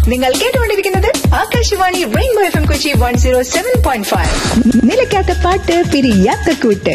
നിങ്ങൾ കേട്ടുകൊണ്ടിരിക്കുന്നത് Akashvani rainbow F M Kochi one zero seven point five നിലയ്ക്കാത്ത പാട്ട് പിരിയാത്ത കൂട്ട്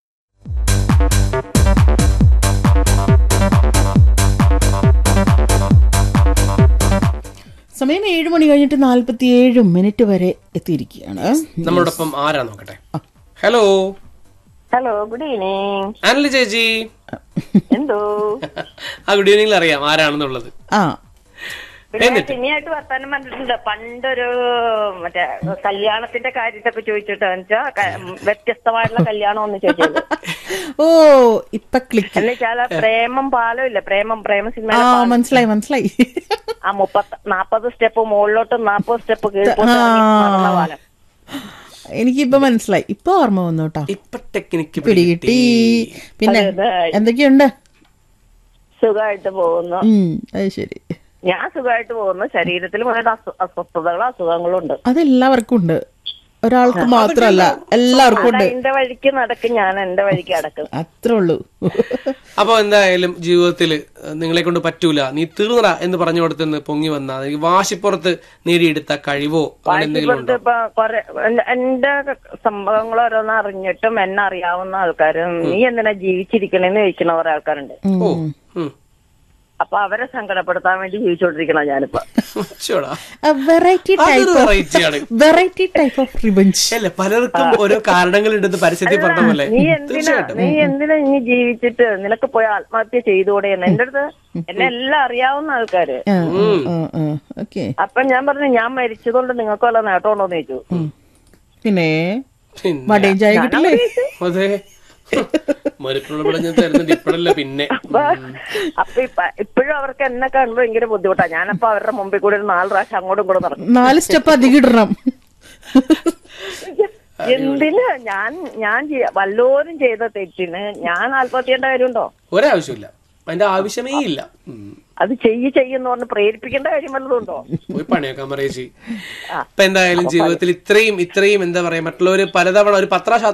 സമയം ഏഴ് മണി കഴിഞ്ഞിട്ട് നാല്പത്തിയേഴ് മിനിറ്റ് വരെ എത്തിയിരിക്കുകയാണ് നമ്മളോടൊപ്പം ആരാ നോക്കട്ടെ ഹലോ ഹലോ ഗുഡ് ഈവനിങ് ആനലി ചേച്ചി എന്തോ ആ ഗുഡ് ഈവനിങ്ങിൽ അറിയാം ആരാണെന്നുള്ളത് ആ പിന്നെ എന്നിട്ട്? പിന്നെയായിട്ട് വർത്താനം പറഞ്ഞിട്ടുണ്ട് പണ്ടൊരു മറ്റേ കല്യാണത്തിന്റെ കാര്യത്തൊക്കെ ചോദിച്ചിട്ട് വെച്ചാ വ്യത്യസ്തമായിട്ടുള്ള കല്യാണം ഒന്ന് ചോദിച്ചത് ഓ ഇപ്പൊ ക്ലിക്ക് എന്ന് വെച്ചാല് പ്രേമം പാലം ഇല്ല പ്രേമം പ്രേമ ആ സിനിമ മനസ്സിലായി മനസ്സിലായി ആ മുപ്പത്തി നാപ്പത് സ്റ്റെപ്പ് മുകളിലോട്ടും നാപ്പത് സ്റ്റെപ്പ് കീഴ്പോട്ടും ആ. ഇറങ്ങി നടന്ന പാലം എനിക്കിപ്പൊ മനസ്സിലായി ഇപ്പൊ ഓർമ്മ വന്നു കേട്ടോ ഇപ്പൊ ടെക്നിക്ക് പിടികിട്ടി പിന്നെ അതെ, അതെ. എന്തൊക്കെയുണ്ട് സുഖമായിട്ട് പോകുന്നു ഉം അത് ശരി ഞാൻ സുഖമായിട്ട് പോകുന്നു ശരീരത്തിൽ വളരെ അസ്വ- അസ്വസ്ഥതകളും അസുഖങ്ങളും ഉണ്ട് അതെല്ലാവർക്കും ഉണ്ട് ഒരാൾക്ക് മാത്രല്ല എല്ലാവർക്കും ഉണ്ട് എന്റെ വഴിക്ക് നടക്കും ഞാൻ എന്റെ വഴിക്ക് നടക്കും അത്രേ ഉള്ളൂ അപ്പൊ എന്തായാലും ജീവിതത്തിൽ നിങ്ങളെ കൊണ്ട് പറ്റൂല നീ തീർന്നറ എന്ന് പറഞ്ഞു കൊടുത്തെന്ന് പൊങ്ങി വന്ന അല്ലെങ്കിൽ വാശിപ്പുറത്ത് നേടിയെടുത്ത കഴിവോ അങ്ങനെ എന്തെങ്കിലും വാശിപ്പുറത്ത് ഉണ്ടോ ഇപ്പൊ കൊറേ എന്റെ- എന്റെ സംഭവങ്ങൾ ഓരോന്ന് അറിഞ്ഞിട്ടും എന്നെ അറിയാവുന്ന ആൾക്കാരും നീ എന്തിനാ ജീവിച്ചിരിക്കണേന്ന് ചോദിക്കുന്ന കുറെ ആൾക്കാരുണ്ട് ഓ ഉം. അപ്പൊ അവരെ സങ്കടപ്പെടുത്താൻ വേണ്ടി ജീവിച്ചോണ്ടിരിക്കണ ഞാനിപ്പോ ചോടാ വെറൈറ്റി അതൊരു ടൈപ്പ് variety ആണ്. വെറൈറ്റി ടൈപ്പ് ഓഫ് റിവഞ്ച് അല്ല പലർക്കും ഓരോ കാരണങ്ങൾ ഉണ്ടെന്ന് പരസ്യത്തിൽ പറഞ്ഞ പോലെ നീ എന്തിനാ തീർച്ചയായിട്ടും നീ എന്തിനാ ഇനി ജീവിച്ചിട്ട് നിനക്ക് പോയി ആത്മഹത്യ ചെയ്തുകൂടെ എന്ന് എന്റെ അടുത്ത് എന്നെ എല്ലാം അറിയാവുന്ന ആൾക്കാര് ഓക്കെ അപ്പൊ ഞാൻ പറഞ്ഞു ഞാൻ മരിച്ചതുകൊണ്ട് നിങ്ങൾക്ക് വല്ല നേട്ടമുണ്ടോന്ന് ചോദിച്ചു പിന്നെ പിന്നെ വടയും ചായ കിട്ടില്ലേ അതെ മരുപ്പുള്ള പിളഞ്ഞ തരുന്നുണ്ട് ഇപ്പഴല്ല പിന്നെ അപ്പൊ അപ്പൊ ഇപ്പ ഇപ്പോഴും അവർക്ക് എന്നെ കാണുമ്പോ ഭയങ്കര ബുദ്ധിമുട്ടാ ഞാനപ്പോ അവരുടെ മുമ്പിൽ കൂടി ഒരു നാല് പ്രാവശ്യം അങ്ങോട്ടും ഇങ്ങോട്ടും നടക്കും നാല് സ്റ്റെപ്പ് അധികം ഇടണം എന്തിന് ഞാൻ ഞാൻ ചെയ്യ- വല്ലോരും ചെയ്ത തെറ്റിന് ഞാൻ ആത്മഹത്യ ചെയ്യേണ്ട കാര്യമുണ്ടോ ഒരാവശ്യമില്ല അതിന്റെ ആവശ്യമേ ഇല്ല ഉം. അത് ചെയ്യ് ചെയ്യുന്ന പറഞ്ഞ് പ്രേരിപ്പിക്കേണ്ട കാര്യം വല്ലതും ഉണ്ടോ പോയി പണിയൊക്കെ പറയേച്ചി ഇപ്പൊ എന്തായാലും ജീവിതത്തിൽ ഇത്രയും ഇത്രയും എന്താ പറയാ മറ്റുള്ളവര് പലതവണ ഒരു പത്രാ